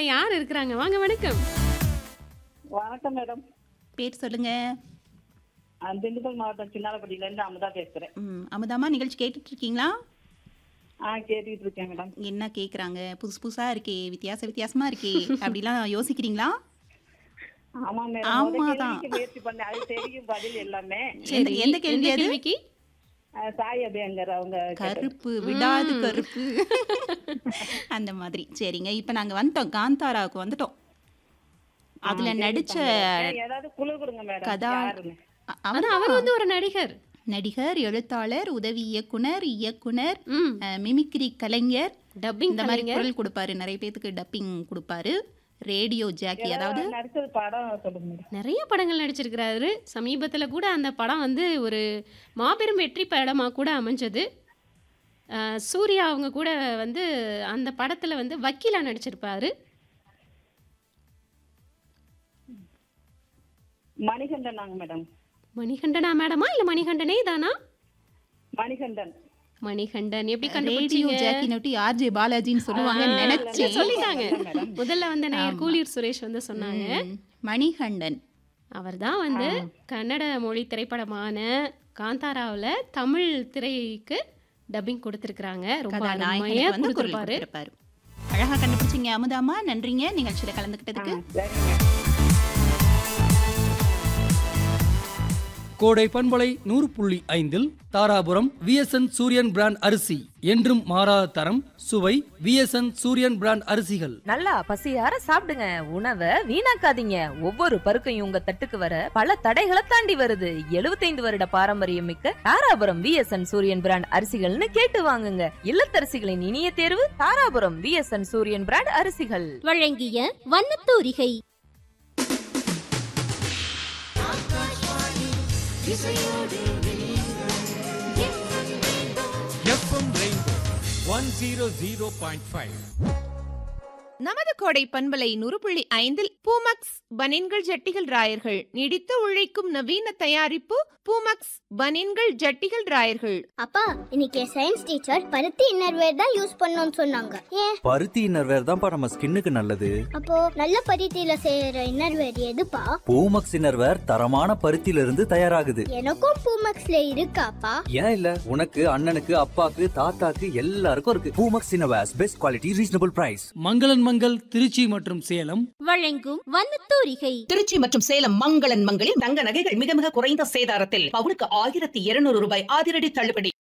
யார் இருக்கிறாங்க வாங்க வணக்கம் வணக்கம் மேடம் பேர் சொல்லுங்க நான் திண்டுக்கல் மாவட்டம் சின்னாலப்பட்டியில இருந்து அமுதா பேசுறேன் ம், அமுதாமா நிகழ்ச்சி கேட்டுட்டு இருக்கீங்களா ஆ கேட்டுட்டு இருக்கேன் மேடம் என்ன கேக்குறாங்க புதுசு புதுசா இருக்கே வித்தியாச வித்தியாசமா இருக்கே அப்படிலாம் யோசிக்கிறீங்களா ஆமா மேடம் ஆமாதான். முத கேள்விக்கு முயற்சி பண்ணேன் அது தெரியும் பதில் எல்லாமே எந்த எந்த கேள்வி அது கேள்விக்கு அஹ் சாய் அபியங்கர் அவங்க கேட்டது. கருப்பு விடாது கருப்பு அந்த மாதிரி சரிங்க இப்ப நாங்க வந்துட்டோம் காந்தாராவுக்கு வந்துட்டோம் அதுல நடிச்ச ஏய், ஏதாவது குழு கொடுங்க மேடம் கதா யாருன்னு அ- ஆனா அவர் அவர் வந்து ஒரு நடிகர் நடிகர் எழுத்தாளர் உதவி இயக்குனர் இயக்குனர் ம் அஹ், மிமிக்ரி கலைஞர் டப்பிங் இந்த மாதிரி குரல் கொடுப்பாரு நிறைய பேத்துக்கு டப்பிங் கொடுப்பாரு ரேடியோ ஜாக்கி அதாவது நடிச்சது படம் சொல்லுங்க மேடம் நிறைய படங்கள் நடிச்சிருக்கிறாரு சமீபத்துல கூட அந்த படம் வந்து ஒரு மாபெரும் வெற்றி படமா கூட அமைஞ்சது அஹ், சூர்யா அவங்க கூட வந்து அந்த படத்துல வந்து வக்கீலா நடிச்சிருப்பாரு மணிகண்டன் நாங்க மேடம் மணிகண்டனா மேடமா இல்ல மணிகண்டனே தானா மணிகண்டன் மணிகண்டன் எப்படி ரேடியோ கண்டுபிடிச்சீங்க ஜாக்கி நோட்டி ஆர்ஜே பாலாஜின்னு சொல்லுவாங்கன்னு இல்ல, நினைச்சேன் சொல்லிட்டாங்க முதல்ல வந்து நேயர் கூலியர் சுரேஷ் வந்து சொன்னாங்க ம், மணிகண்டன் அவர்தான் வந்து கன்னட மொழி திரைப்படமான காந்தாராவுல தமிழ் திரைக்கு டப்பிங் கொடுத்திருக்காங்க ரொம்ப அருமையா கதாநாயகனுக்கு வந்து குரல் கொடுத்திருப்பாரு கொடுத்திருப்பாரு அழகா கண்டுபிடிச்சீங்க அமுதாமா நன்றிங்க நிகழ்ச்சியில கலந்துக்கிட்டதுக்கு சரிங்க கோடை பண்பலை நூறு புள்ளி ஐந்தில் தாராபுரம் விஎஸ்என் சூரியன் பிராண்ட் அரிசி என்றும் மாறாத தரம் சுவை விஎஸ்என் சூரியன் பிராண்ட் அரிசிகள் நல்லா பசியார சாப்பிடுங்க உணவை வீணாக்காதீங்க ஒவ்வொரு பருக்கையும் உங்க தட்டுக்கு வர பல தடைகளை தாண்டி வருது 75 வருட பாரம்பரியம் மிக்க தாராபுரம் விஎஸ்என் சூரியன் பிராண்ட் அரிசிகள்னு கேட்டு வாங்குங்க இல்லத்தரசிகளின் இனிய தேர்வு தாராபுரம் விஎஸ்என் சூரியன் பிராண்ட் அரிசிகள் வழங்கிய வண்ணத்தூரிகை FM rainbow one zero zero point five நமது கோடை பண்பலை நூறு புள்ளி ஐந்தில் பூமக்ஸ் பனின்கள் ஜட்டிகள் ராயர்கள் நீடித்து உழைக்கும் நவீன தயாரிப்பு பூமக்ஸ் பனின்கள் ஜட்டிகள் ராயர்கள் அப்பா இன்னைக்கு சயின்ஸ் டீச்சர் பருத்தி இன்னர்வேர் தான் யூஸ் பண்ணணும்னு சொன்னாங்க ஏன் பருத்தி இன்னர்வேர் தான்ப்பா நம்ம ஸ்கின்னுக்கு நல்லது அப்போ நல்ல பருத்தியில செய்யற இன்னர்வேர் எதுப்பா பூமக்ஸ் இன்னர்வேர் தரமான பருத்தியில இருந்து தயாராகுது எனக்கும் பூமக்ஸ்ல இருக்காப்பா ஏன் இல்ல உனக்கு அண்ணனுக்கு அப்பாக்கு தாத்தாக்கு எல்லாருக்கும் இருக்கு Poomex innerwears best quality reasonable price மங்களன் மங்கள் திருச்சி மற்றும் சேலம் வழங்கும் வண்ணத்தூரிகை திருச்சி மற்றும் சேலம் மங்களன் மங்களில் தங்க நகைகள் மிக மிக குறைந்த சேதாரத்தில் பவுனுக்கு ஆயிரத்தி இருநூறு ரூபாய் அதிரடி தள்ளுபடி